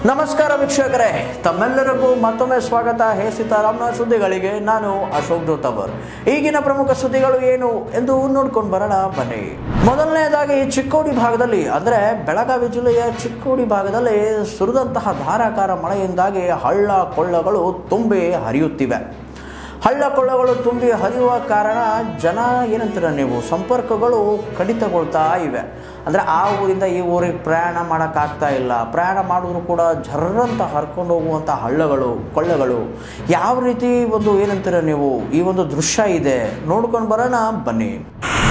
ನಮಸ್ಕಾರ ವೀಕ್ಷಕರೇ ತಮ್ಮೆಲ್ಲರಿಗೂ ಮತ್ತೊಮ್ಮೆ ಸ್ವಾಗತ ಹೇ ಸೀತಾರಾಮ್ನ ಸುದ್ದಿಗಳಿಗೆ ನಾನು ಅಶೋಕ್ ಜೋತವರ್ ಈಗಿನ ಪ್ರಮುಖ ಸುದ್ದಿಗಳು ಏನು ಎಂದು ನೋಡ್ಕೊಂಡು ಬರೋಣ ಬನ್ನಿ ಮೊದಲನೆಯದಾಗಿ ಚಿಕ್ಕೋಡಿ ಭಾಗದಲ್ಲಿ ಅಂದರೆ ಬೆಳಗಾವಿ ಜಿಲ್ಲೆಯ ಚಿಕ್ಕೋಡಿ ಭಾಗದಲ್ಲಿ ಸುರಿದಂತಹ ಧಾರಾಕಾರ ಮಳೆಯಿಂದಾಗಿ ಹಳ್ಳ ಕೊಳ್ಳಗಳು ತುಂಬಿ ಹರಿಯುತ್ತಿವೆ ಹಳ್ಳ ಕೊಳ್ಳಗಳು ತುಂಬಿ ಹರಿಯುವ ಕಾರಣ ಜನ ಏನಂತೀರ ನೀವು ಸಂಪರ್ಕಗಳು ಕಡಿತಗೊಳ್ತಾ ಇವೆ ಅಂದರೆ ಆ ಊರಿಂದ ಈ ಊರಿಗೆ ಪ್ರಯಾಣ ಮಾಡೋಕ್ಕಾಗ್ತಾ ಇಲ್ಲ ಪ್ರಯಾಣ ಮಾಡಿದ್ರು ಕೂಡ ಜರ್ರಂತ ಹರ್ಕೊಂಡು ಹೋಗುವಂಥ ಹಳ್ಳಗಳು ಕೊಳ್ಳಗಳು ಯಾವ ರೀತಿ ಒಂದು ಏನಂತೀರ ನೀವು ಈ ಒಂದು ದೃಶ್ಯ ಇದೆ ನೋಡ್ಕೊಂಡು ಬರೋಣ ಬನ್ನಿ